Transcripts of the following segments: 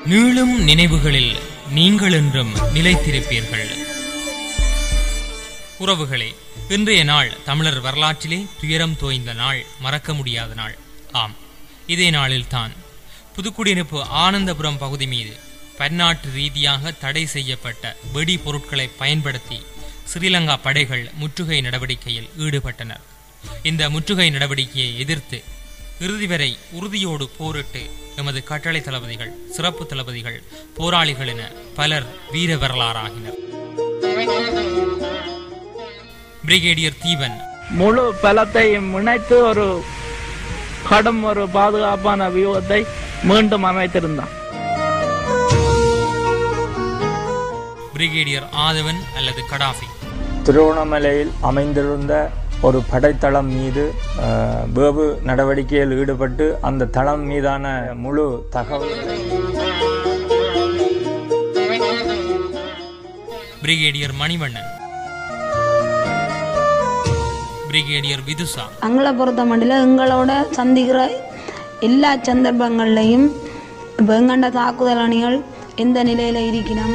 நீளும் நினைவுகளில் நீங்கள் என்றும் நிலைத்திருப்பீர்கள் உறவுகளே இன்றைய நாள் தமிழர் வரலாற்றிலே துயரம் தோய்ந்த நாள் மறக்க முடியாத நாள் ஆம் இதே நாளில்தான் புதுக்குடியிருப்பு ஆனந்தபுரம் பகுதி மீது பன்னாட்டு ரீதியாக தடை செய்யப்பட்ட வெடி பொருட்களை பயன்படுத்தி ஸ்ரீலங்கா படைகள் முற்றுகை நடவடிக்கையில் ஈடுபட்டனர் இந்த முற்றுகை நடவடிக்கையை எதிர்த்து இறுதி வரை உறுதியோடு போரிட்டு எமது கட்டளை தளபதிகள் சிறப்பு தளபதிகள் போராளிகள் என பலர் வீர வரலாறாகினர் பிரிகேடியர் தீவன் முழு பலத்தையும் இணைத்து ஒரு கடும் ஒரு பாதுகாப்பான வியூகத்தை மீண்டும் அமைத்திருந்தான் பிரிகேடியர் ஆதவன் அல்லது கடாஃபி திருவண்ணாமலையில் அமைந்திருந்த ஒரு படைத்தளம் மீது அஹ், வேவு நடவடிக்கையில் ஈடுபட்டு அந்த தளம் மீதான முழு தகவல்களை பிரிகேடியர் மணிவண்ணன் பிரிகேடியர் விதுசா எங்களை பொறுத்த மட்டும் எங்களோட சந்திக்கிற எல்லா சந்தர்ப்பங்கள்லையும் இப்போ எங்கண்ட தாக்குதல் அணிகள் எந்த நிலையில் இருக்கணும்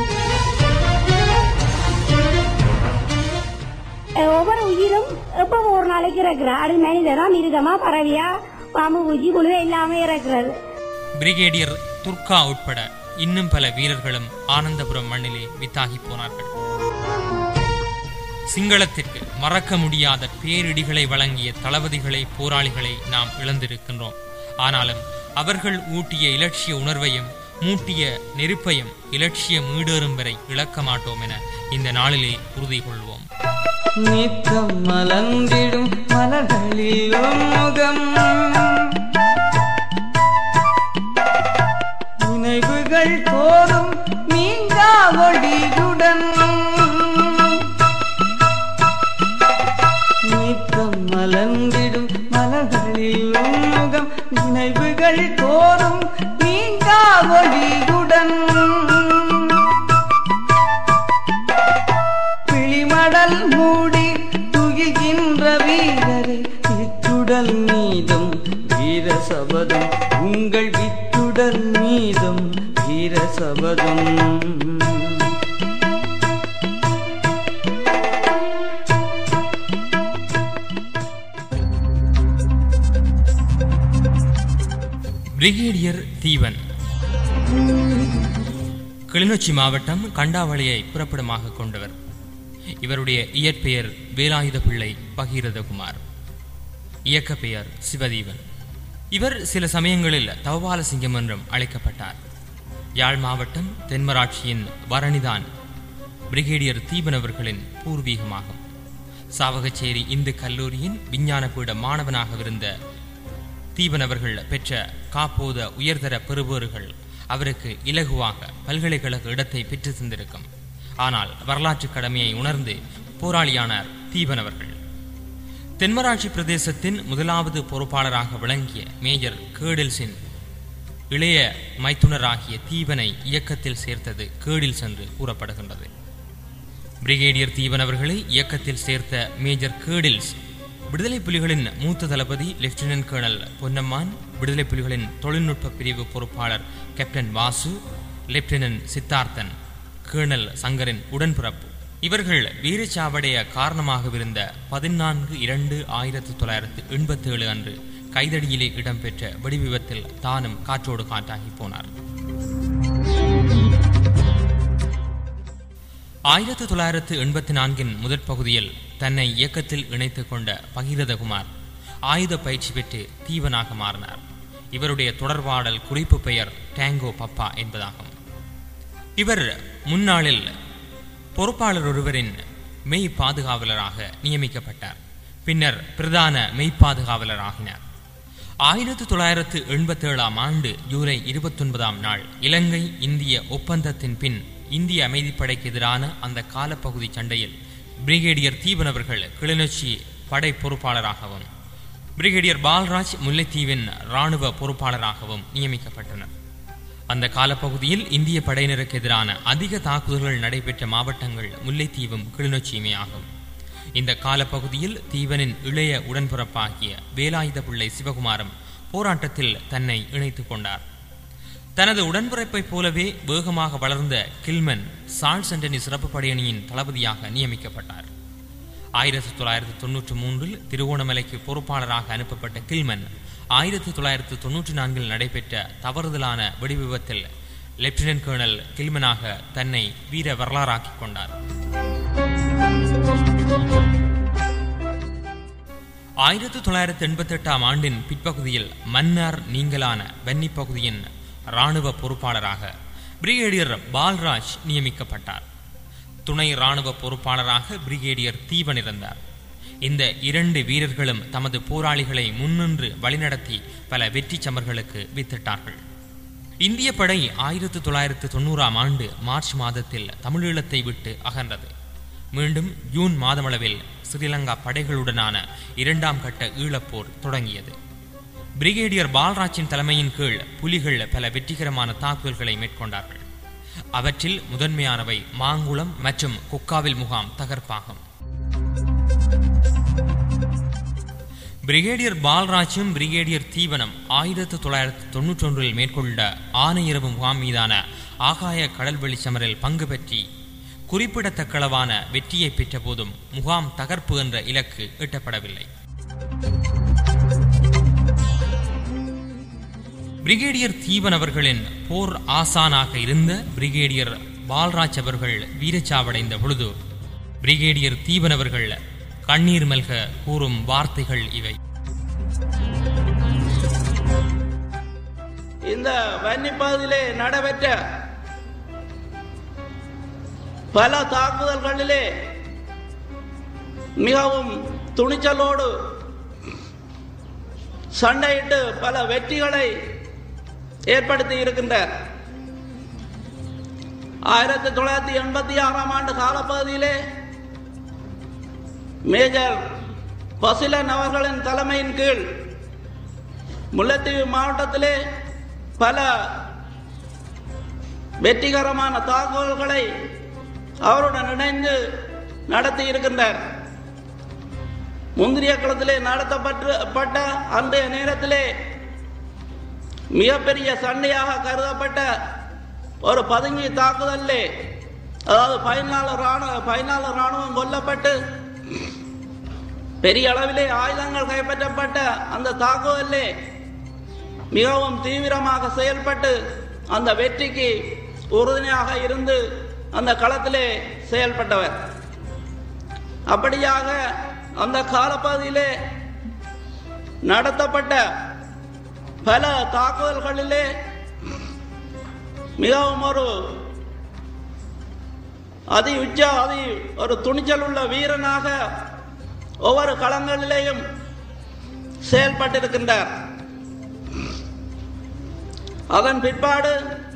ஒவ்வொரு உயிரும் எப்பவும் ஒரு நாளைக்கு இறக்குற அது மனிதனா மிருகமா பறவையா பாம்பு பூச்சி குழுவை எல்லாமே இறக்குறது பிரிகேடியர் துர்கா உட்பட இன்னும் பல வீரர்களும் ஆனந்தபுரம் மண்ணிலே வித்தாகி போனார்கள் சிங்களத்திற்கு மறக்க முடியாத பேரிடிகளை வழங்கிய தளபதிகளை போராளிகளை நாம் இழந்திருக்கின்றோம் ஆனாலும் அவர்கள் ஊட்டிய இலட்சிய உணர்வையும் மூட்டிய நெருப்பையும் இலட்சியம் ஈடேறும் வரை இழக்க மாட்டோம் என இந்த நாளிலே உறுதி கொள்வோம் நித்தம் மலர்ந்திடும் மலர்களில் முகம் நினைவுகள் தோறும் நீங்கா ஒளியுடன் நித்தம் மலர்ந்திடும் மலர்களில் முகம் நினைவுகள் தோறும் நீங்கா ஒளியுடன் பிழிமடல் மூடி துகில்கின்ற வீரரை வித்துடல் மீதும் வீர சபதம் உங்கள் வித்துடல் மீதும் வீர சபதம் பிரிகேடியர் தீவன் கிளிநொச்சி மாவட்டம் கண்டாவளியை புறப்படமாக கொண்டவர் இவருடைய இயற்பெயர் வேலாயுத பிள்ளை பகீரதகுமார் இயக்க பெயர் சிவதீவன் இவர் சில சமயங்களில் தவபால சிங்கம் என்றும் அழைக்கப்பட்டார் யாழ் மாவட்டம் தென்மராட்சியின் வரணிதான் பிரிகேடியர் தீபன் அவர்களின் பூர்வீகமாகும் சாவகச்சேரி இந்து கல்லூரியின் விஞ்ஞான பீட மாணவனாகவிருந்த தீபன் அவர்கள் பெற்ற காப்போத உயர்தர பெறுபேறுகள் அவருக்கு இலகுவாக பல்கலைக்கழக இடத்தை பெற்று தந்திருக்கும் ஆனால் வரலாற்று கடமையை உணர்ந்து போராளியானார் தீபன் அவர்கள் தென்மராட்சி பிரதேசத்தின் முதலாவது பொறுப்பாளராக விளங்கிய மேஜர் கேடில்ஸின் இளைய மைத்துனராகிய தீபனை இயக்கத்தில் சேர்த்தது கேடில்ஸ் என்று கூறப்படுகின்றது பிரிகேடியர் தீபன் அவர்களை இயக்கத்தில் சேர்த்த மேஜர் கேடில்ஸ் விடுதலை புலிகளின் மூத்த தளபதி லெப்டினன்ட் கர்னல் பொன்னம்மான் விடுதலை புலிகளின் தொழில்நுட்ப பிரிவு பொறுப்பாளர் captain Vasu lieutenant Siddharthan colonel சங்கரின் உடன்பிறப்பு இவர்கள் வீரச்சாவடைய காரணமாகவிருந்த பதினான்கு இரண்டு ஆயிரத்தி தொள்ளாயிரத்து எண்பத்தி ஏழு அன்று கைதடியிலே இடம்பெற்ற வெடிவிபத்தில் தானும் காற்றோடு காற்றாகி போனார் ஆயிரத்தி தொள்ளாயிரத்து எண்பத்தி நான்கின் முதற் பகுதியில் தன்னை இயக்கத்தில் இணைத்துக் கொண்ட பகீரதகுமார் ஆயுத பயிற்சி பெற்று தீவனாக மாறினார் இவருடைய தொடர்பாடல் குறிப்பு பெயர் டேங்கோ பப்பா என்பதாகும் இவர் முன்னாளில் பொறுப்பாளர் ஒருவரின் மெய் பாதுகாவலராக நியமிக்கப்பட்டார் பின்னர் பிரதான மெய் பாதுகாவலராகினார் ஆயிரத்தி தொள்ளாயிரத்து எண்பத்தி ஏழாம் ஆண்டு ஜூலை இருபத்தொன்பதாம் நாள் இலங்கை இந்திய ஒப்பந்தத்தின் பின் இந்திய அமைதிப்படைக்கு எதிரான அந்த காலப்பகுதி சண்டையில் பிரிகேடியர் தீபன் அவர்கள் கிளிநொச்சி படை பொறுப்பாளராகவும் பிரிகேடியர் பால்ராஜ் முல்லைத்தீவின் இராணுவ பொறுப்பாளராகவும் நியமிக்கப்பட்டனர் அந்த காலப்பகுதியில் இந்திய படையினருக்கு எதிரான அதிக தாக்குதல்கள் நடைபெற்ற மாவட்டங்கள் முல்லைத்தீவும் கிளிநொச்சியுமே ஆகும் இந்த காலப்பகுதியில் தீவனின் இளைய உடன்பிறப்பாகிய வேலாயுத பிள்ளை சிவகுமாரம் போராட்டத்தில் தன்னை இணைத்துக் கொண்டார் தனது உடன்பிறப்பைப் போலவே வேகமாக வளர்ந்த கில்மன் சால் சென்டனி சிறப்பு படையணியின் தளபதியாக நியமிக்கப்பட்டார் ஆயிரத்தி தொள்ளாயிரத்தி தொன்னூற்றி மூன்றில் திருவோணமலைக்கு பொறுப்பாளராக அனுப்பப்பட்ட கில்மன் ஆயிரத்தி தொள்ளாயிரத்தி தொன்னூற்றி நான்கில் நடைபெற்ற தவறுதலான வெடிவிபத்தில் லெப்டினன்ட் கர்னல் கில்மனாக தன்னை வீர வரலாறாக்கிக் கொண்டார் ஆயிரத்தி தொள்ளாயிரத்தி எண்பத்தி எட்டாம் ஆண்டின் பிற்பகுதியில் மன்னார் நீங்கலான வன்னி பகுதியின் இராணுவ பொறுப்பாளராக பிரிகேடியர் பால்ராஜ் நியமிக்கப்பட்டார் துணை இராணுவ பொறுப்பாளராக பிரிகேடியர் தீவன் இருந்தார் இந்த இரண்டு வீரர்களும் தமது போராளிகளை முன்னின்று வழிநடத்தி பல வெற்றி சமர்களுக்கு வித்திட்டார்கள் இந்திய படை ஆயிரத்தி தொள்ளாயிரத்து தொண்ணூறாம் ஆண்டு மார்ச் மாதத்தில் தமிழீழத்தை விட்டு அகன்றது மீண்டும் ஜூன் மாதமளவில் ஸ்ரீலங்கா படைகளுடனான இரண்டாம் கட்ட ஈழப்போர் தொடங்கியது பிரிகேடியர் பால்ராஜின் தலைமையின் கீழ் புலிகள் பல வெற்றிகரமான தாக்குதல்களை மேற்கொண்டார்கள் அவற்றில் முதன்மையானவை மாங்குளம் மற்றும் குக்காவில் முகாம் தகர்ப்பாகும் பிரிகேடியர் பால்ராஜும் பிரிகேடியர் தீவனம் ஆயிரத்து தொள்ளாயிரத்து தொன்னூற்றொன்றில் மேற்கொண்ட ஆனையிரவு முகாம் மீதான ஆகாய கடல்வெளி சமரில் பங்கு பெற்றி குறிப்பிடத்தக்களவான வெற்றியை பெற்ற போதும் முகாம் தகர்ப்பு என்ற இலக்கு எட்டப்படவில்லை பிரிகேடியர் தீவன் அவர்களின் போர் ஆசானாக இருந்த பிரிகேடியர் பால்ராஜ் அவர்கள் வீரச்சாவடைந்த பொழுது பிரிகேடியர் தீவன் அவர்கள் கண்ணீர் மல்க கூறும் வார்த்தைகள் இவை இந்த வன்னிப்பகுதியிலே நடைபெற்ற பல தாக்குதல்களிலே மிகவும் துணிச்சலோடு சண்டையிட்டு பல வெற்றிகளை ஏற்படுத்தி இருக்கின்றார் ஆயிரத்தி தொள்ளாயிரத்தி எண்பத்தி ஆறாம் ஆண்டு காலப்பகுதியிலே மேஜர் பசிலன் அவர்களின் தலைமையின் கீழ் முல்லைத்தீவு மாவட்டத்திலே பல வெற்றிகரமான தாக்குதல்களை அவருடன் இணைந்து நடத்தி இருக்கின்றார் முந்திரிய களத்திலே நடத்தப்பட்டு பட்ட அன்றைய நேரத்திலே மிகப்பெரிய சண்டையாக கருதப்பட்ட ஒரு பதுங்கி தாக்குதலிலே அதாவது பதினாலு ராணுவ பதினாலு ராணுவம் கொல்லப்பட்டு பெரிய அளவிலே ஆயுதங்கள் கைப்பற்றப்பட்ட அந்த தாக்குதலிலே மிகவும் தீவிரமாக செயல்பட்டு அந்த வெற்றிக்கு உறுதுணையாக இருந்து அந்த களத்திலே செயல்பட்டவர் அப்படியாக அந்த காலப்பகுதியிலே நடத்தப்பட்ட பல தாக்குதல்களிலே மிகவும் ஒரு அதி உச்ச அதி ஒரு துணிச்சல் உள்ள வீரனாக ஒவ்வொரு களங்களிலேயும் செயல்பட்டிருக்கின்றார் அதன் பிற்பாடு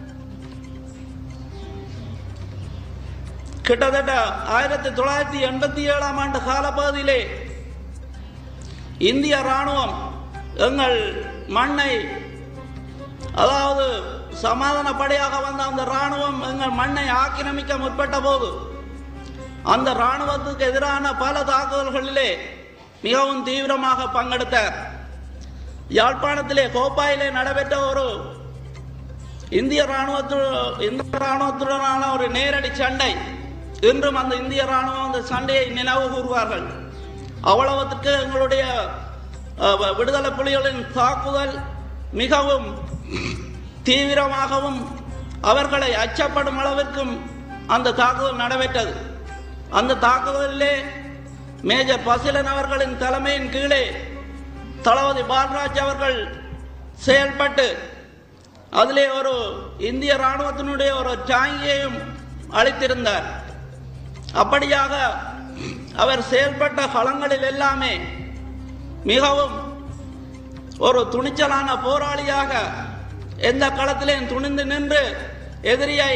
கிட்டத்தட்ட ஆயிரத்தி தொள்ளாயிரத்தி எண்பத்தி ஏழாம் ஆண்டு காலப்பகுதியிலே இந்திய ராணுவம் எங்கள் மண்ணை அதாவது சமாதான படையாக வந்த அந்த ராணுவம் எங்கள் மண்ணை ஆக்கிரமிக்க முற்பட்ட போது அந்த ராணுவத்துக்கு எதிரான பல தாக்குதல்களிலே மிகவும் தீவிரமாக பங்கெடுத்தார் யாழ்ப்பாணத்திலே கோப்பாயிலே நடைபெற்ற ஒரு இந்திய ராணுவத்து இந்திய ராணுவத்துடனான ஒரு நேரடி சண்டை இன்றும் அந்த இந்திய ராணுவம் அந்த சண்டையை நினைவு கூறுவார்கள் அவ்வளவுக்கு எங்களுடைய அஹ், விடுதலை புலிகளின் தாக்குதல் மிகவும் தீவிரமாகவும் அவர்களை அச்சப்படும் அளவிற்கும் அந்த தாக்குதல் நடைபெற்றது அந்த தாக்குதலிலே மேஜர் பசிலன் அவர்களின் தலைமையின் கீழே தளபதி பால்ராஜ் அவர்கள் செயல்பட்டு அதிலே ஒரு இந்திய ராணுவத்தினுடைய ஒரு டாங்கியையும் அளித்திருந்தார் அப்படியாக அவர் செயல்பட்ட களங்களில் எல்லாமே மிகவும் ஒரு துணிச்சலான போராளியாக எந்த களத்திலேயும் துணிந்து நின்று எதிரியை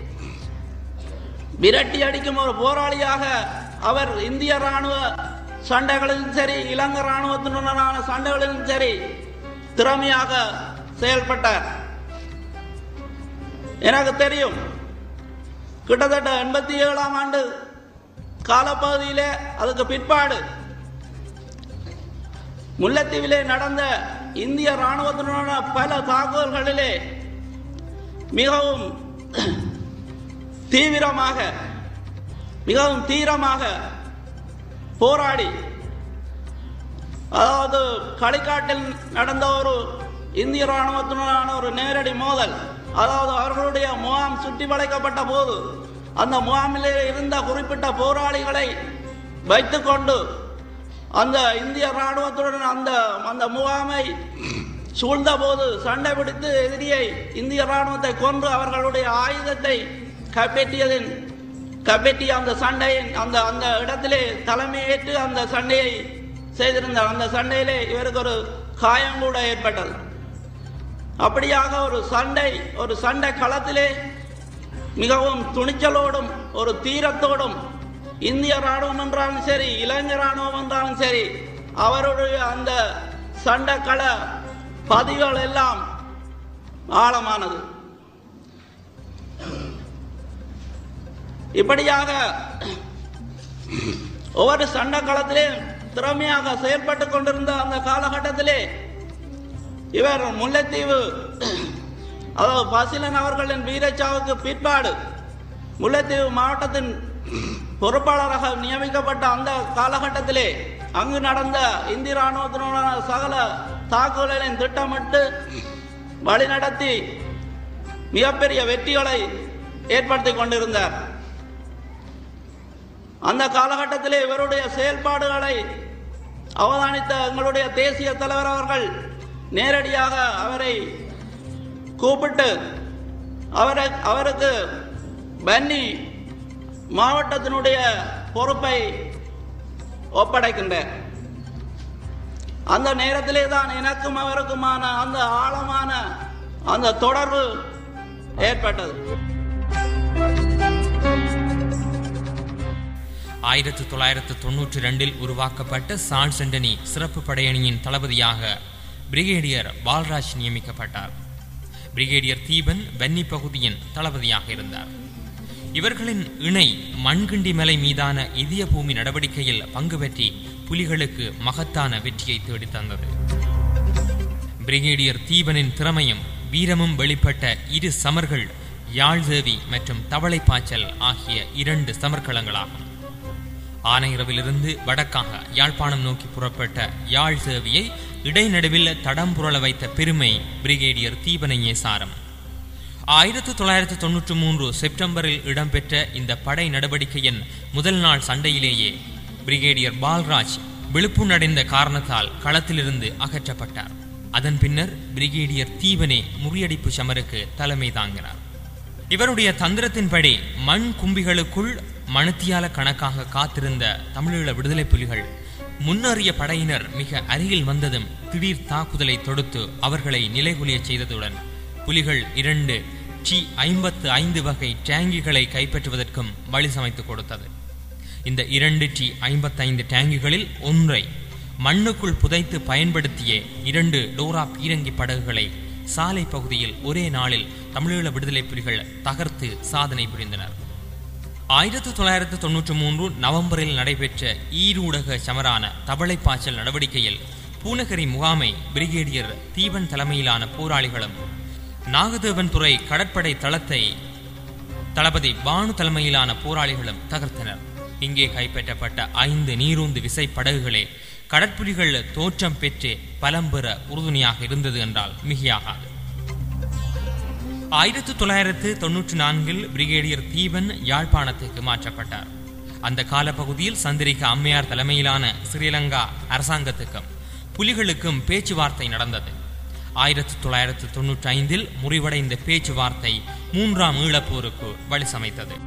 விரட்டி அடிக்கும் ஒரு போராளியாக அவர் இந்திய ராணுவ சண்டைகளிலும் சரி இலங்கை ராணுவத்தினுடனான சண்டைகளிலும் சரி திறமையாக செயல்பட்டார் எனக்கு தெரியும் கிட்டத்தட்ட எண்பத்தி ஏழாம் ஆண்டு காலப்பகுதியிலே அதுக்கு பிற்பாடு முல்லைத்தீவிலே நடந்த இந்திய ராணுவத்தினுடைய பல தாக்குதல்களிலே மிகவும் தீவிரமாக மிகவும் தீவிரமாக போராடி அதாவது களிக்காட்டில் நடந்த ஒரு இந்திய ராணுவத்தினரான ஒரு நேரடி மோதல் அதாவது அவர்களுடைய முகாம் சுற்றி வளைக்கப்பட்ட போது அந்த முகாமிலே இருந்த குறிப்பிட்ட போராளிகளை வைத்துக்கொண்டு அந்த இந்திய ராணுவத்துடன் அந்த அந்த முகாமை சூழ்ந்த போது சண்டை பிடித்து எதிரியை இந்திய ராணுவத்தை கொன்று அவர்களுடைய ஆயுதத்தை கைப்பற்றியதின் கைப்பற்றிய அந்த சண்டையின் அந்த அந்த இடத்திலே தலைமையேற்று அந்த சண்டையை செய்திருந்தார் அந்த சண்டையிலே இவருக்கு ஒரு காயம் கூட ஏற்பட்டது அப்படியாக ஒரு சண்டை ஒரு சண்டை களத்திலே மிகவும் துணிச்சலோடும் ஒரு தீரத்தோடும் இந்திய ராணுவம் என்றாலும் சரி இளைஞர் ராணுவம் என்றாலும் சரி அவருடைய அந்த சண்டை கள பதிவுகள் எல்லாம் ஆழமானது இப்படியாக ஒவ்வொரு சண்டை களத்திலே திறமையாக செயல்பட்டு கொண்டிருந்த அந்த காலகட்டத்திலே இவர் முல்லைத்தீவு அதாவது பசிலன் அவர்களின் வீரச்சாவுக்கு பிற்பாடு முல்லைத்தீவு மாவட்டத்தின் பொறுப்பாளராக நியமிக்கப்பட்ட அந்த காலகட்டத்திலே அங்கு நடந்த இந்திய ராணுவத்தினரான சகல தாக்குதலின் திட்டமிட்டு வழிநடத்தி மிகப்பெரிய வெற்றிகளை ஏற்படுத்தி கொண்டிருந்தார் அந்த காலகட்டத்திலே இவருடைய செயல்பாடுகளை அவதானித்த எங்களுடைய தேசிய தலைவர் அவர்கள் நேரடியாக அவரை கூப்பிட்டு அவரை அவருக்கு பன்னி மாவட்டத்தினுடைய பொறுப்பை ஒப்படைக்கின்றார் அந்த நேரத்திலே தான் எனக்கும் அவருக்குமான அந்த ஆழமான அந்த தொடர்பு ஏற்பட்டது ஆயிரத்து தொள்ளாயிரத்து தொன்னூற்றி ரெண்டில் உருவாக்கப்பட்ட சான் சென்டனி சிறப்பு படையணியின் தளபதியாக பிரிகேடியர் பால்ராஜ் நியமிக்கப்பட்டார் பிரிகேடியர் தீபன் வன்னி பகுதியின் தளபதியாக இருந்தார் இவர்களின் இணை மண்கிண்டி மலை மீதான இதய பூமி நடவடிக்கையில் பங்கு பெற்றி புலிகளுக்கு மகத்தான வெற்றியை தேடித் தந்தது பிரிகேடியர் தீபனின் திறமையும் வீரமும் வெளிப்பட்ட இரு சமர்கள் யாழ்தேவி மற்றும் தவளை பாய்ச்சல் ஆகிய இரண்டு சமர்களங்களாகும் ஆனையிரவிலிருந்து வடக்காக யாழ்ப்பாணம் நோக்கி புறப்பட்ட யாழ் சேவியை இடைநடுவில் தடம் புரள வைத்த பெருமை பிரிகேடியர் தீபனையே சாரம் ஆயிரத்து தொள்ளாயிரத்து தொன்னூற்று மூன்று செப்டம்பரில் இடம்பெற்ற இந்த படை நடவடிக்கையின் முதல் நாள் சண்டையிலேயே பிரிகேடியர் பால்ராஜ் விழுப்புணடைந்த காரணத்தால் களத்திலிருந்து அகற்றப்பட்டார் அதன் பின்னர் பிரிகேடியர் தீவனே முறியடிப்பு சமருக்கு தலைமை தாங்கினார் இவருடைய தந்திரத்தின்படி மண் கும்பிகளுக்குள் மணித்தியால கணக்காக காத்திருந்த தமிழீழ விடுதலை புலிகள் முன்னறிய படையினர் மிக அருகில் வந்ததும் திடீர் தாக்குதலை தொடுத்து அவர்களை நிலைகுலியச் செய்ததுடன் புலிகள் இரண்டு டி ஐம்பத்து ஐந்து வகை டேங்கிகளை கைப்பற்றுவதற்கும் வழி சமைத்துக் கொடுத்தது இந்த இரண்டு டி ஐம்பத்தைந்து டேங்குகளில் ஒன்றை மண்ணுக்குள் புதைத்து பயன்படுத்திய இரண்டு டோரா பீரங்கி படகுகளை சாலை பகுதியில் ஒரே நாளில் தமிழீழ விடுதலை புலிகள் தகர்த்து சாதனை புரிந்தனர் ஆயிரத்து தொள்ளாயிரத்து தொன்னூற்று மூன்று நவம்பரில் நடைபெற்ற ஈரூடக சமரான தவளை பாய்ச்சல் நடவடிக்கையில் பூநகரி முகாமை பிரிகேடியர் தீபன் தலைமையிலான போராளிகளும் நாகதேவன் துறை கடற்படை தளத்தை தளபதி பானு தலைமையிலான போராளிகளும் தகர்த்தனர் இங்கே கைப்பற்றப்பட்ட ஐந்து நீரூந்து விசை படகுகளே கடற்புலிகள் தோற்றம் பெற்று பலம் பெற உறுதுணையாக இருந்தது என்றால் மிகையாகாது ஆயிரத்து தொள்ளாயிரத்து தொன்னூற்றி நான்கில் பிரிகேடியர் தீபன் யாழ்ப்பாணத்துக்கு மாற்றப்பட்டார் அந்த காலப்பகுதியில் சந்திரிகா அம்மையார் தலைமையிலான ஸ்ரீலங்கா அரசாங்கத்துக்கும் புலிகளுக்கும் பேச்சுவார்த்தை நடந்தது ஆயிரத்து தொள்ளாயிரத்து தொன்னூற்றி ஐந்தில் முறிவடைந்த பேச்சுவார்த்தை மூன்றாம் ஈழப்போருக்கு வழி சமைத்தது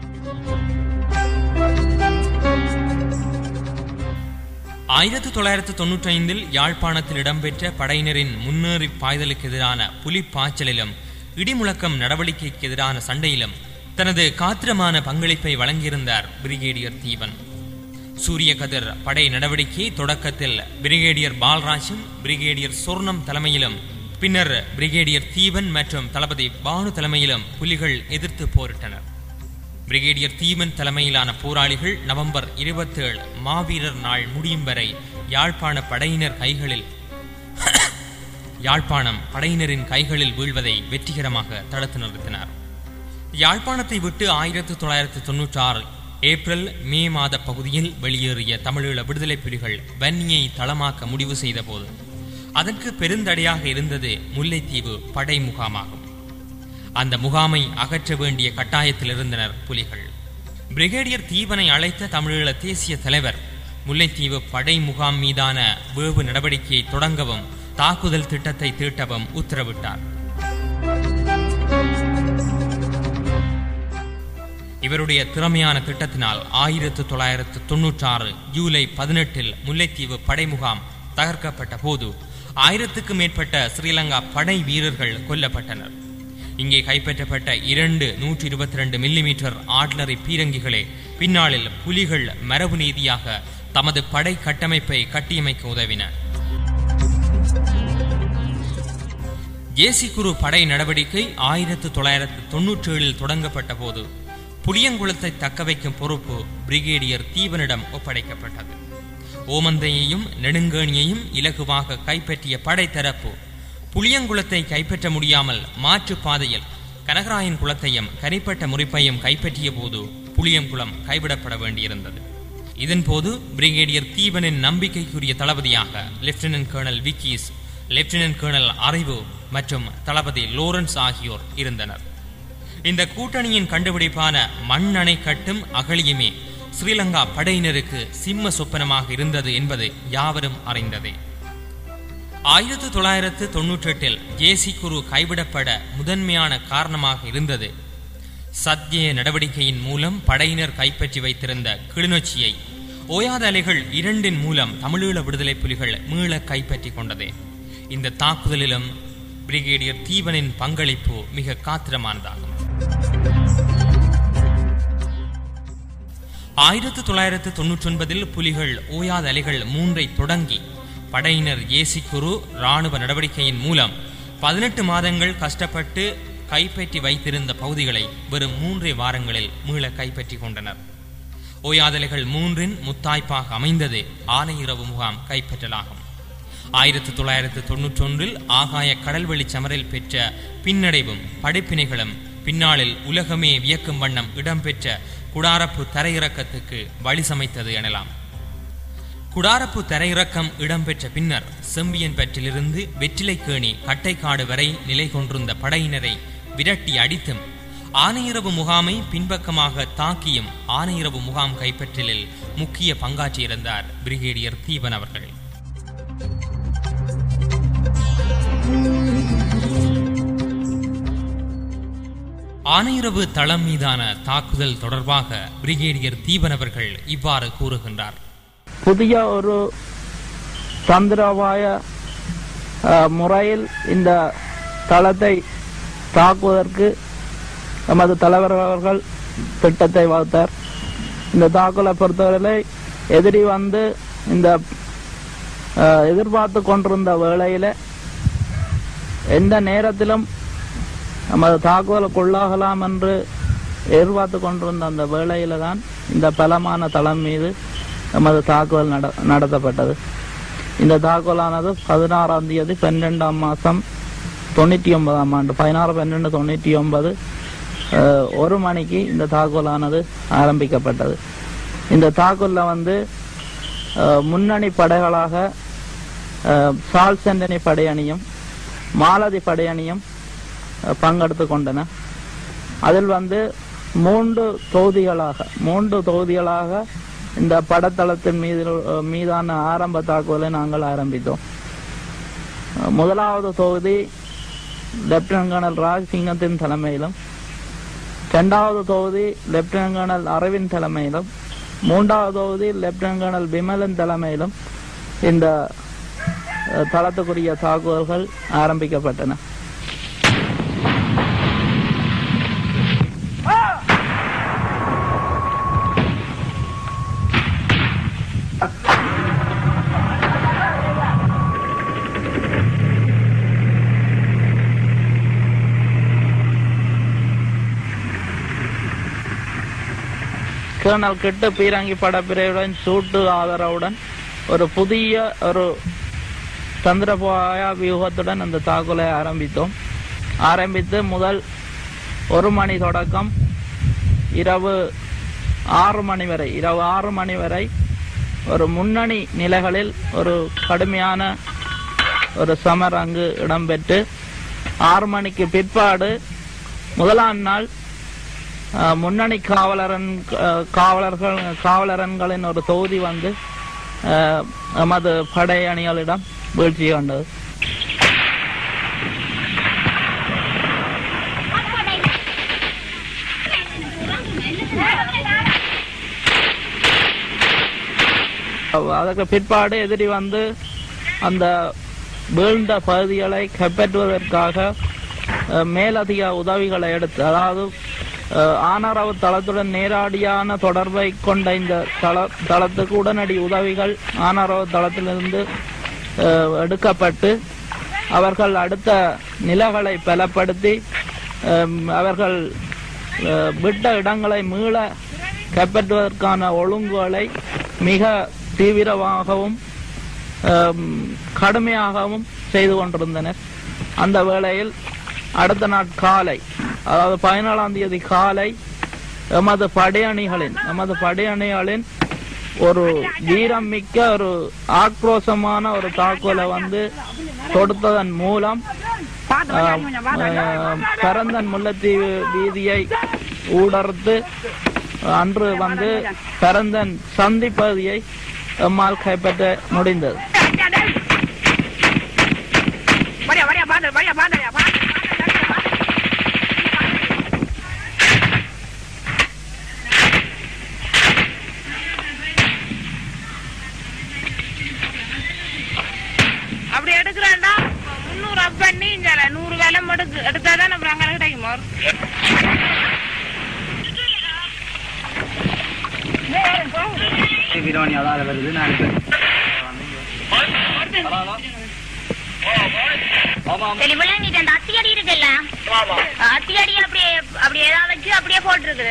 ஆயிரத்து தொள்ளாயிரத்து தொன்னூற்றி ஐந்தில் யாழ்ப்பாணத்தில் இடம்பெற்ற படையினரின் முன்னேறி பாய்தலுக்கு எதிரான புலி பாய்ச்சலிலும் இடிமுழக்கம் நடவடிக்கைக்கு எதிரான சண்டையிலும் தனது காத்திரமான பங்களிப்பை வழங்கியிருந்தார் பிரிகேடியர் தீபன் சூரிய கதிர் படை நடவடிக்கை தொடக்கத்தில் பிரிகேடியர் பால்ராஜும் பிரிகேடியர் சொர்ணம் தலைமையிலும் பின்னர் பிரிகேடியர் தீபன் மற்றும் தளபதி பானு தலைமையிலும் புலிகள் எதிர்த்து போரிட்டனர் பிரிகேடியர் தீபன் தலைமையிலான போராளிகள் நவம்பர் இருபத்தேழு மாவீரர் நாள் முடியும் வரை யாழ்ப்பாண படையினர் கைகளில் யாழ்ப்பாணம் படையினரின் கைகளில் வீழ்வதை வெற்றிகரமாக தடுத்து நிறுத்தினார் யாழ்ப்பாணத்தை விட்டு ஆயிரத்து தொள்ளாயிரத்து தொன்னூற்றி ஆறு ஏப்ரல் மே மாத பகுதியில் வெளியேறிய தமிழீழ விடுதலை புலிகள் வன்னியை தளமாக்க முடிவு செய்தபோது அதற்கு பெருந்தடையாக இருந்தது முல்லைத்தீவு படை முகாமாகும் அந்த முகாமை அகற்ற வேண்டிய கட்டாயத்தில் இருந்தனர் புலிகள் பிரிகேடியர் தீவனை அழைத்த தமிழீழ தேசிய தலைவர் முல்லைத்தீவு படை முகாம் மீதான வேவு நடவடிக்கையை தொடங்கவும் தாக்குதல் திட்டத்தை தீட்டவும் உத்தரவிட்டார் இவருடைய திறமையான திட்டத்தினால் ஆயிரத்து தொள்ளாயிரத்து தொன்னூற்றி ஆறு ஜூலை பதினெட்டில் முல்லைத்தீவு படை முகாம் தகர்க்கப்பட்ட போது ஆயிரத்துக்கு மேற்பட்ட ஸ்ரீலங்கா படை வீரர்கள் கொல்லப்பட்டனர் இங்கே கைப்பற்றப்பட்ட இரண்டு நூற்றி இருபத்தி ரெண்டு மில்லிமீட்டர் ஆட்லரி பீரங்கிகளே பின்னாளில் புலிகள் மரபு நீதியாக தமது படை கட்டமைப்பை கட்டியமைக்க உதவின ஏசி குரு படை நடவடிக்கை ஆயிரத்து தொள்ளாயிரத்து தொன்னூற்றி ஏழில் தொடங்கப்பட்ட போது புளியங்குளத்தை தக்கவைக்கும் பொறுப்பு பிரிகேடியர் தீவனிடம் ஒப்படைக்கப்பட்டது ஓமந்தையையும் நெடுங்கேணியையும் இலகுவாக கைப்பற்றிய படைத்தரப்பு புளியங்குளத்தை கைப்பற்ற முடியாமல் மாற்று பாதையில் கனகராயன் குளத்தையும் கரிப்பட்ட முறிப்பையும் கைப்பற்றிய போது புளியங்குளம் கைவிடப்பட வேண்டியிருந்தது இதன்போது பிரிகேடியர் தீவனின் நம்பிக்கைக்குரிய தளபதியாக lieutenant colonel Vickees lieutenant colonel Arivu மற்றும் தளபதி லோரன்ஸ் ஆகியோர் இருந்தனர் இந்த கூட்டணியின் கண்டுபிடிப்பான மண்ணணை கட்டும் அகழியுமே ஸ்ரீலங்கா படையினருக்கு சிம்ம சொப்பனமாக இருந்தது என்பது யாவரும் அறிந்ததே ஆயிரத்து தொள்ளாயிரத்து தொன்னூற்றி எட்டில் ஜேசி குரு கைவிடப்பட முதன்மையான காரணமாக இருந்தது சத்திய நடவடிக்கையின் மூலம் படையினர் கைப்பற்றி வைத்திருந்த கிளிநொச்சியை ஓயாத அலைகள் இரண்டின் மூலம் தமிழீழ விடுதலை புலிகள் மீள கைப்பற்றி கொண்டதே இந்த தாக்குதலிலும் பிரிகேடியர் தீவனின் பங்களிப்பு மிக காத்திரமானதாகும் ஆயிரத்து தொள்ளாயிரத்து தொன்னூற்றி ஒன்பதில் புலிகள் ஓயாத அலைகள் மூன்றை தொடங்கி படையினர் ஏசிக்குரு ராணுவ நடவடிக்கையின் மூலம் பதினெட்டு மாதங்கள் கஷ்டப்பட்டு கைப்பற்றி வைத்திருந்த பகுதிகளை வெறும் மூன்றே வாரங்களில் மீள கைப்பற்றி கொண்டனர் ஓயாதலைகள் மூன்றின் முத்தாய்ப்பாக அமைந்தது ஆனையிரவு முகாம் கைப்பற்றலாகும் ஆயிரத்து தொள்ளாயிரத்து தொன்னூற்றி ஒன்றில் ஆகாய கடல்வெளி சமரில் பெற்ற பின்னடைவும் படைப்பினைகளும் பின்னாளில் உலகமே வியக்கும் வண்ணம் இடம்பெற்ற குடாரப்பு தரையிறக்கத்துக்கு வழி சமைத்தது எனலாம் குடாரப்பு தரையிறக்கம் இடம்பெற்ற பின்னர் செம்பியன்பற்றிலிருந்து வெற்றிலைக்கேணி கட்டைக்காடு வரை நிலை கொண்டிருந்த படையினரை விரட்டி அடித்தும் ஆனையிரவு முகாமை பின்பக்கமாக தாக்கியும் ஆனையிரவு முகாம் கைப்பற்றலில் முக்கிய பங்காற்றியிருந்தார் பிரிகேடியர் தீபன் அவர்கள் ஆனையிரவு தளம் மீதான தாக்குதல் தொடர்பாக பிரிகேடியர் தீபன் அவர்கள் இவ்வாறு கூறுகின்றார் புதிய ஒரு தந்திரவாய அஹ், முறையில் இந்த தளத்தை தாக்குவதற்கு நமது தலைவர் அவர்கள் திட்டத்தை வகுத்தார் இந்த தாக்குதலை பொறுத்தவரை எதிரி வந்து இந்த அஹ், எதிர்பார்த்து கொண்டிருந்த வேளையில எந்த நேரத்திலும் நமது தாக்குதலுக்குள்ளாகலாம் என்று எதிர்பார்த்து கொண்டிருந்த அந்த வேளையில தான் இந்த பலமான தளம் மீது நமது தாக்குதல் நட நடத்தப்பட்டது இந்த தாக்குதலானது பதினாறாம் தேதி பன்னிரெண்டாம் மாதம் தொண்ணூற்றி ஒன்பதாம் ஆண்டு பதினாறு பன்னெண்டு தொண்ணூற்றி ஒன்பது அஹ், ஒரு மணிக்கு இந்த தாக்குதலானது ஆரம்பிக்கப்பட்டது இந்த தாக்குதலில் வந்து அஹ், முன்னணி படைகளாக அஹ், சால் செண்டனி படையணியும் மாலதி படையணியும் அஹ், பங்கெடுத்து கொண்டன அதில் வந்து மூன்று தொகுதிகளாக மூன்று தொகுதிகளாக இந்த படத்தளத்தின் மீது மீதான ஆரம்ப தாக்குதலை நாங்கள் ஆரம்பித்தோம் அஹ், முதலாவது தொகுதி லெப்டினன்ட் கர்னல் ராஜ் சிங்கத்தின் தலைமையிலும் இரண்டாவது தொகுதி லெப்டினன்ட் கர்னல் அரவிந்த் தலைமையிலும் மூன்றாவது தொகுதி லெப்டினன்ட் கர்னல் விமலன் தலைமையிலும் இந்த அஹ், தளத்துக்குரிய தாக்குதல்கள் ஆரம்பிக்கப்பட்டன கேர்னல் கிட்டு பீரங்கி படப்பிரிவுடன் சூட்டு ஆதரவுடன் ஒரு புதிய ஒரு சந்திரபாயா வியூகத்துடன் அந்த தாக்குதலை ஆரம்பித்தோம் ஆரம்பித்து முதல் ஒரு மணி தொடக்கம் இரவு ஆறு மணி வரை இரவு ஆறு மணி வரை ஒரு முன்னணி நிலைகளில் ஒரு கடுமையான ஒரு சமர் அங்கு இடம்பெற்று ஆறு மணிக்கு பிற்பாடு முதலாம் நாள் அஹ், முன்னணி காவலரன் அஹ், காவலர்கள் காவலரன்களின் ஒரு தொகுதி வந்து அஹ், எமது படை அணிகளிடம் வீழ்ச்சி கண்டது அதற்கு பிற்பாடு எதிரி வந்து அந்த வீழ்ந்த பகுதிகளை கைப்பற்றுவதற்காக அஹ், மேலதிக உதவிகளை எடுத்து அதாவது அஹ், ஆனரவு தளத்துடன் நேரடியான தொடர்பை கொண்ட இந்த தள தளத்துக்கு உடனடி உதவிகள் ஆனரவு தளத்திலிருந்து அஹ், எடுக்கப்பட்டு அவர்கள் அடுத்த நிலைகளை பலப்படுத்தி அஹ், அவர்கள் அஹ், விட்ட இடங்களை மீள கைப்பற்றுவதற்கான ஒழுங்குகளை மிக தீவிரமாகவும் ஆம், கடுமையாகவும் செய்து கொண்டிருந்தனர் அந்த வேளையில் அடுத்த நாள் காலை அதாவது பதினாலாம் தேதி காலை எமது படையணிகளின் எமது படையணிகளின் ஒரு வீரம் மிக்க ஒரு ஆக்ரோஷமான ஒரு தாக்குதலை வந்து தொடுத்ததன் மூலம் ஆம், ஆம், பரந்தன் முல்லைத்தீவு வீதியை ஊடறுத்து அன்று வந்து பரந்தன் சந்தி பகுதியை எம்மால் கைப்பற்ற முடிந்தது அப்படி எடுக்கிறேன்டா முந்நூறு அப் பண்ணி இந்த நூறு வேலை எடுக்கு எடுத்தாதான் அப்புறம் அங்கே கிடைக்குமா தெளிவுல நீ அந்த அத்தியடி இருக்குல்ல அத்தியடி அப்படியே அப்படி ஏதாவது வச்சு அப்படியே போட்டுருக்குது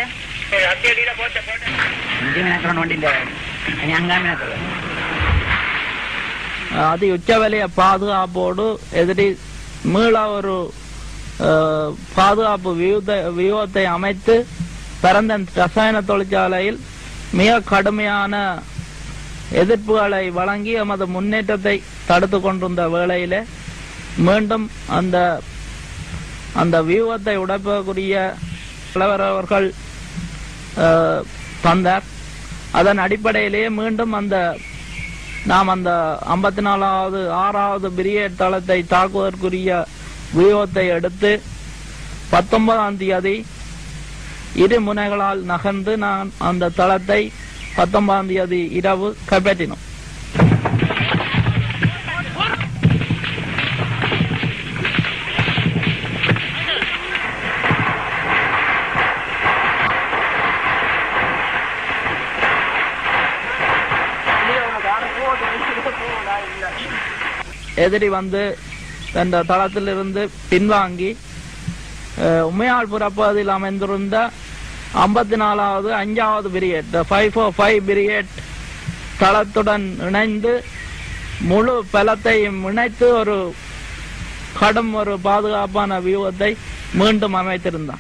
அதி உச்சவலிய பாதுகாப்போடு எதிரி மீள ஒரு அஹ், பாதுகாப்பு வியூத- வியூகத்தை அமைத்து பரந்தன் ரசாயன தொழிற்சாலையில் மிக கடுமையான எதிர்ப்புகளை வழங்கி எமது முன்னேற்றத்தை தடுத்து கொண்டிருந்த வேளையிலே மீண்டும் அந்த அந்த வியூகத்தை உடைப்பதற்குரிய தலைவர் அவர்கள் அஹ், தந்தார் அதன் அடிப்படையிலேயே மீண்டும் அந்த நாம் அந்த ஐம்பத்தி நாலாவது ஆறாவது பிரிகேட் தளத்தை தாக்குவதற்குரிய வியூகத்தை எடுத்து பத்தொன்பதாம் தேதி இரு முனைகளால் நகர்ந்து நான் அந்த தளத்தை பத்தொன்பதாம் தேதி இரவு கைப்பற்றினோம் எதிரி வந்து அந்த தளத்திலிருந்து பின்வாங்கி அஹ், உமையாள் புறப்பகுதியில் அமைந்திருந்த ஐம்பத்தி நாலாவது அஞ்சாவது brigade five four five brigade தளத்துடன் இணைந்து முழு பலத்தையும் இணைத்து ஒரு கடும் ஒரு பாதுகாப்பான வியூகத்தை மீண்டும் அமைத்திருந்தான்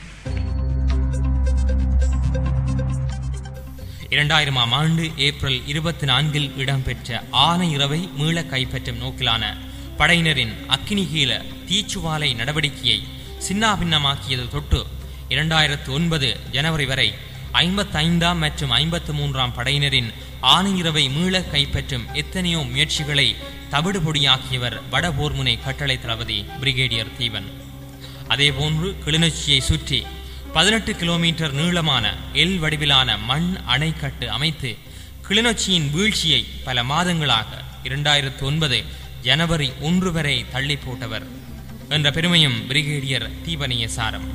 இரண்டாயிரமாம் ஆண்டு ஏப்ரல் இருபத்தி நான்கில் இடம்பெற்ற ஆன இரவை மீள கைப்பற்றும் நோக்கிலான படையினரின் அக்கினிகீல தீச்சுவாலை நடவடிக்கையை சின்னாபின்னமாக்கியது தொட்டு இரண்டாயிரத்து ஒன்பது ஜனவரி வரை ஐம்பத்தைந்தாம் மற்றும் ஐம்பத்து மூன்றாம் படையினரின் ஆன இரவை மீள கைப்பற்றும் எத்தனையோ முயற்சிகளை தவிடுபொடியாக்கியவர் வடபோர்முனை கட்டளை தளபதி பிரிகேடியர் தீவன் அதேபோன்று கிளிநொச்சியை சுற்றி பதினெட்டு கிலோமீட்டர் நீளமான எல் வடிவிலான மண் அணைக்கட்டு அமைத்து கிளிநொச்சியின் வீழ்ச்சியை பல மாதங்களாக இரண்டாயிரத்து ஒன்பது ஜனவரி ஒன்று வரை தள்ளி போட்டவர் என்ற பெருமையும் பிரிகேடியர் தீபனிய சாரம்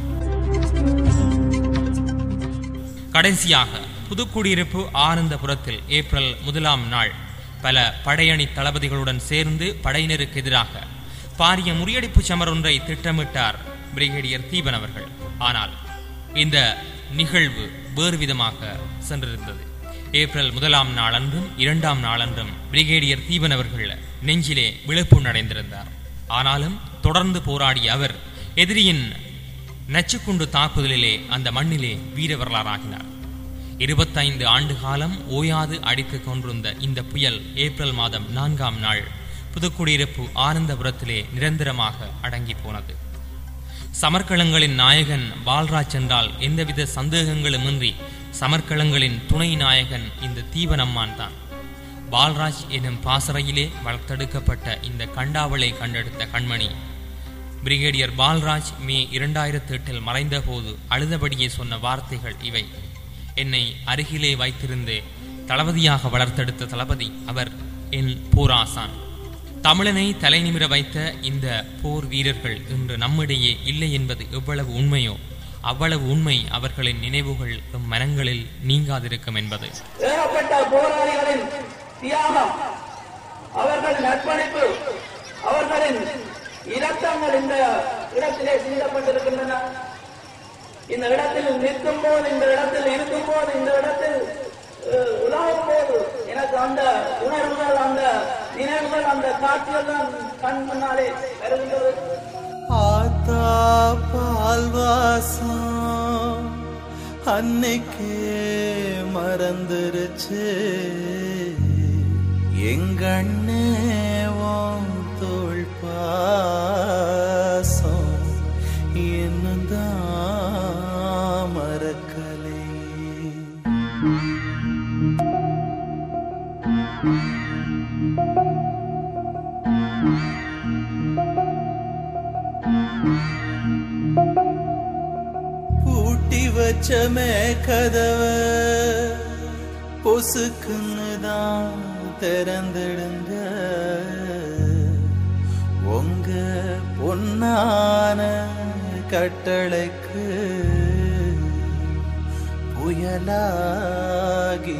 கடைசியாக புதுக்குடியிருப்பு ஆனந்தபுரத்தில் ஏப்ரல் முதலாம் நாள் பல படையணி தளபதிகளுடன் சேர்ந்து படையினருக்கு எதிராக பாரிய முறியடிப்பு சமரொன்றை திட்டமிட்டார் பிரிகேடியர் தீபன் அவர்கள் ஆனால் இந்த நிகழ்வு வேறு விதமாக சென்றிருந்தது ஏப்ரல் முதலாம் நாளன்றும் இரண்டாம் நாளன்றும் பிரிகேடியர் தீபன் அவர்கள் நெஞ்சிலே விழுப்புண் அடைந்திருந்தார் ஆனாலும் தொடர்ந்து போராடிய அவர் எதிரியின் நச்சுக்குண்டு தாக்குதலிலே அந்த மண்ணிலே வீர வரலாறாகினார் இருபத்தைந்து ஆண்டு காலம் ஓயாது அடித்துக் கொண்டிருந்த இந்த புயல் ஏப்ரல் மாதம் நான்காம் நாள் புதுக்குடியிருப்பு ஆனந்தபுரத்திலே நிரந்தரமாக அடங்கி போனது சமர்க்களங்களின் நாயகன் பால்ராஜ் என்றால் எந்தவித சந்தேகங்களுமின்றி சமர்க்களங்களின் துணை நாயகன் இந்த தீவனம்மான் தான் பால்ராஜ் எனும் பாசறையிலே வளர்த்தெடுக்கப்பட்ட இந்த கண்டாவளை கண்டெடுத்த கண்மணி பிரிகேடியர் பால்ராஜ் மே இரண்டாயிரத்தி எட்டில் மறைந்தபோது அழுதபடியே சொன்ன வார்த்தைகள் இவை என்னை அருகிலே வைத்திருந்து தளபதியாக வளர்த்தெடுத்த தளபதி அவர் என் போராசான் தமிழனை தலைநிமிர வைத்த இந்த போர் வீரர்கள் இன்று நம்மிடையே இல்லை என்பது எவ்வளவு உண்மையோ அவ்வளவு உண்மை அவர்களின் நினைவுகள் எம் மனங்களில் நீங்காதிருக்கும் என்பது ஏகப்பட்ட போராளிகளின் தியாகம் அவர்களின் அர்ப்பணிப்பு அவர்களின் இரத்தங்கள் இந்த இடத்திலே சிந்தப்பட்டிருக்கின்றன இந்த இடத்தில் நிற்கும் போது இந்த இடத்தில் இருக்கும் போது இந்த இடத்தில் அஹ், உலாவும் போது எனக்கு அந்த உணர்வுகள் அந்த நினைவுகள் அந்த காட்சிகள் தான் கண் முன்னாலே வருகின்றது ஆத்தா பால்வாசம் அன்னைக்கே மறந்துருச்சு எங்கண்ணே உன் தோள் பாசம் என்னதான் மறக்கலை பூட்டி வச்சமே கதவ பொசுக்குன்னு தான் திறந்துடுங்க உங்க பொன்னான கட்டளைக்கு புயலாகி